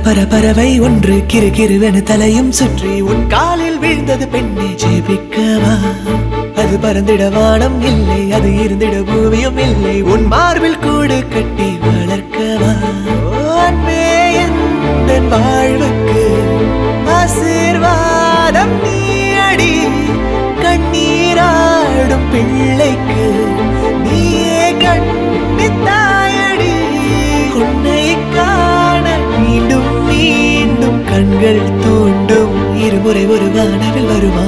பர பறவை ஒன்று கிரு கிருவென தலையும் சுற்றி உன் காலில் வீழ்ந்தது பெண்ணே ஜெபிக்கவா அது பறந்திட வானம் இல்லை அது இருந்திட பூமியும் இல்லை உன் மார்பில் கூடு கட்டி வளர்க்கவா ஓ, அன்பே எந்தன் வாழ்வுக்கு ஆசீர்வாதம் நீ அடி கண்ணீராடும் பிள்ளைக்கு நீயே கண்ணித்தாயடி உன்னை காண மீண்டும் மீண்டும் கண்கள் தூண்டும் இருமுறை ஒரு வானவில் வருமா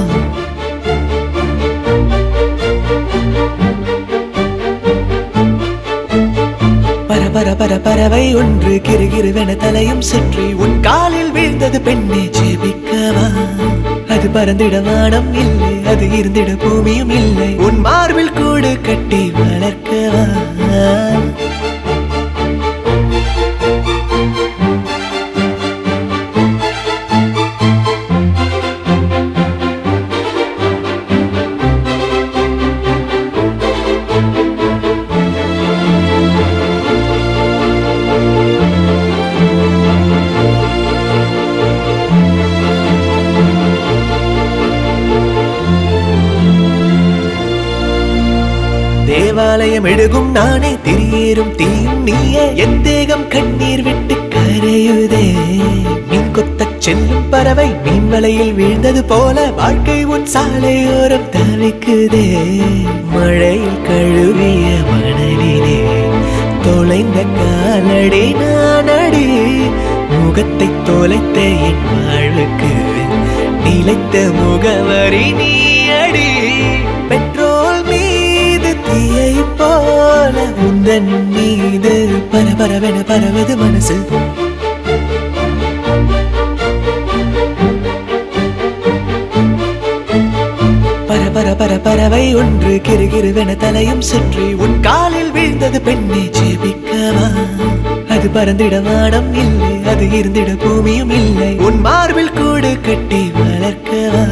பர பர பர பறவை ஒன்று கிரு கிருவென தலையும் சுற்றி உன் காலில் வீழ்ந்தது பெண்ணே ஜெபிக்கவா அது பறந்திட வானம் இல்லை அது இருந்திட பூமியும் இல்லை உன் மார்பில் கூடு கட்டி வளர்க்கவா தேவாலயம் எழுகும் நானே திரியேறும் தீயும் நீயே என் தேகம் கண்ணீர் விட்டு கரையுதே மீன் கொத்தச் செல்லும் பறவை மீன் வலையில் வீழ்ந்தது போல வாழ்க்கை உன் சாலையோரம் தவிக்குதே மழையில் கழுவிய மணலிலே தொலைந்த காலடி நானடி முகத்தை தொலைத்த என் வாழ்வுக்கு நிலைத்த முகவரி நீ அடி பெட்ரோல் மீது தீயை போல உந்தன் மீது பரபரவென பரவது மனசு பர பர பர பறவை ஒன்று கிரு கிருவென தலையும் சுற்றி உன் காலில் வீழ்ந்தது பெண்ணே ஜெபிக்கவா அது பறந்திட வானம் இல்லை அது இருந்திட பூமியும் இல்லை உன் மார்பில் கூடு கட்டி வளர்க்கவா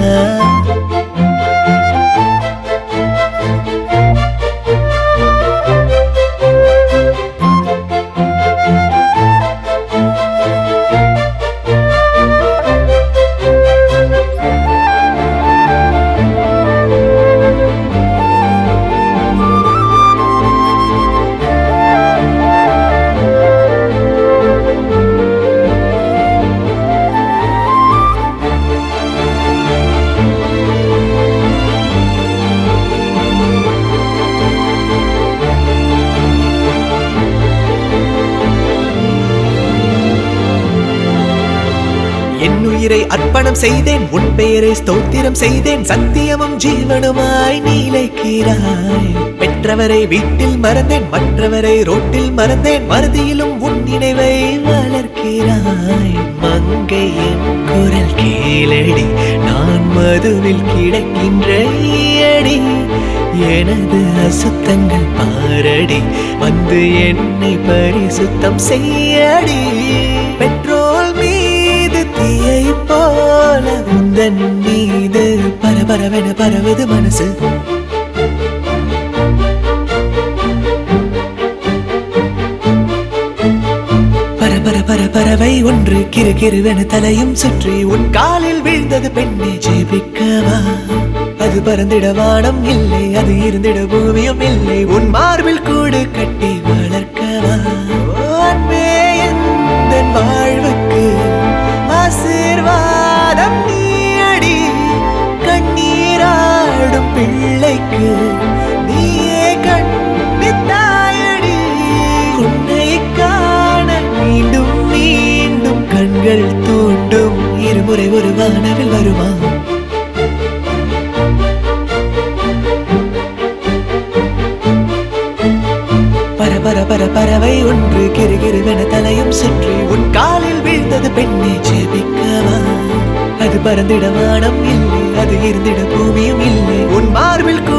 என் உயிரை அர்ப்பணம் செய்தேன் உன் பெயரை ஸ்தோத்திரம் செய்தேன் சத்தியமும் ஜீவனுமாய் நீலைக்கிறாய் பெற்றவரை வீட்டில் மறந்தேன் மற்றவரை ரோட்டில் மறந்தேன் மறதியிலும் உன் நினைவை வளர்க்கிறாய் மங்கை என் குரல் கேளடி நான் மதுவில் கிடக்கின்ற ஈயடி எனது அசுத்தங்கள் பாரடி வந்து என்னை பரிசுத்தம் செய்யடி பெட்ரோல் மீது தீயை போல உந்தன் மீது பரபரவென பரவது மனசு பர பர பர பறவை ஒன்று கிரு கிருவென தலையும் சுற்றி உன் காலில் வீழ்ந்தது பெண்ணே ஜெபிக்கவா அது பறந்திட வானம் இல்லை அது இருந்திட பூமியும் இல்லை உன் மார்பில் கூடு கட்டி வளர்க்கவா ஓ, அன்பே எந்தன் வாழ்வுக்கு ஆசீர்வாதம் நீ அடி கண்ணீராடும் பிள்ளைக்கு நீயே கண்ணித்தாயடி உன்னை காண மீண்டும் மீண்டும் கண்கள் தூண்டும் இருமுறை ஒரு வானவில் வருமா பர பர பர பறவை ஒன்று கிரு கிருவென தலையும் சுற்றி உன் காலில் வீழ்ந்தது பெண்ணே ஜெபிக்கவா அது பறந்திட வானம் இல்லை அது இருந்திட பூமியும் இல்லை உன் மார்பில்